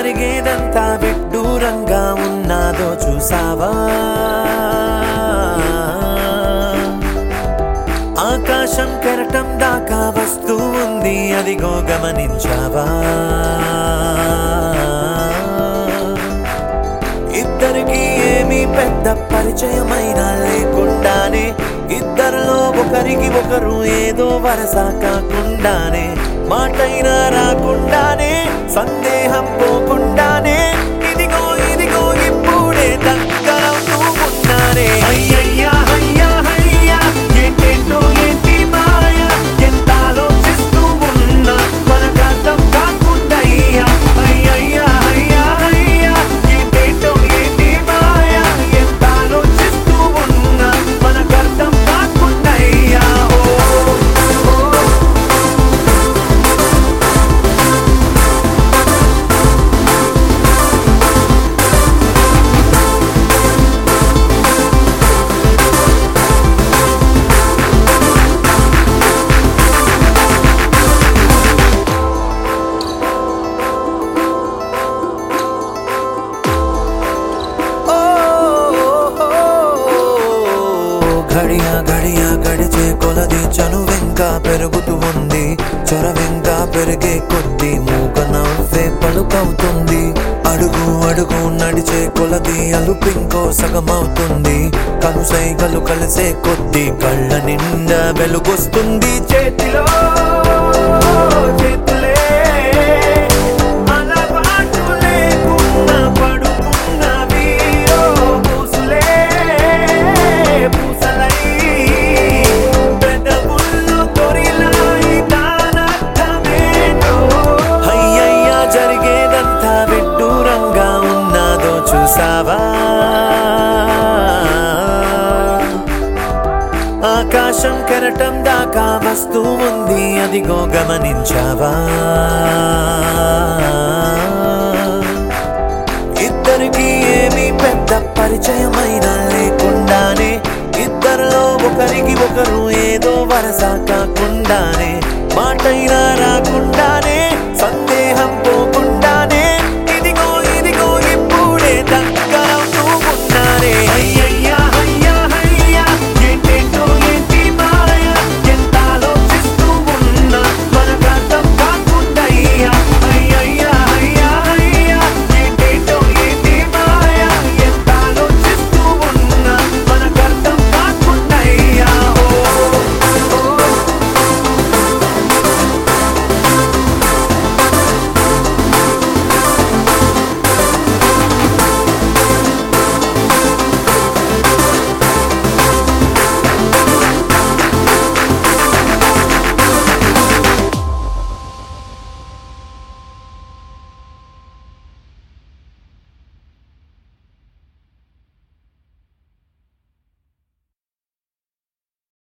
జరిగేదంతా విడ్డూరంగా ఉన్నాదో చూసావా ఆకాశం కెరటం దాకా వస్తూ ఉంది అదిగో గమనించావా ఇద్దరికి ఏమీ పెద్ద పరిచయమైన లేకుండానే ఇద్దరిలో ఒకరికి ఒకరు ఏదో వరస కాకుండానే మాటైనా రాకుండానే సందేహం పోకుండానే ఇదిగో ఇదిగో ఇప్పుడే దగ్గరవుతూ ఉన్నానే అయ్యయ్యా అయ్యా అయ్యా ఏంటేంటో ఏంటి మాయ ఎంత ఆలోచిస్తూ ఉన్నా మనకర్థం కాకుండయ్యా అయ్యయ్యా అయ్యా అయ్యా ఏంటేంటో ఏంటి మాయ ఎంత ఆలోచిస్తూ ఉన్నా మనకర్థం కాకుండయ్యా ఓ ఓ ఓ ఘడియ ఘడియ గడిచే కొలది చనువింకా పెరుగుతూ ఉంది చొరవింకా పెరిగే కొద్ది మూక నవ్వే పలుకవుతుంది అడుగు అడుగు నడిచే కొలది అలుపింకో సగమవుతుంది కనుసైగలు కలిసే కొద్ది కళ్ళ నిండా వెలుగొస్తుంది చేతిలో చేతులే అలవాటు లేకున్నా పడుకున్నవి ఓ పూసులే పూసలై పెదవుల్లో తొరిలాయి దానర్థమేంటో అయ్యయ్యా జరిగేదంతా విడ్డూరంగా ఉన్నాదో చూసావా ఆకాశం కెరటం దాకా వస్తూ ఉంది అదిగో గమనించావా ఇద్దరికి ఏమీ పెద్ద పరిచయమైన లేకుండానే ఇద్దరిలో ఒకరికి ఒకరు ఏదో వరస కాకుండానే మాటైనా రాకుండానే సందేహం పో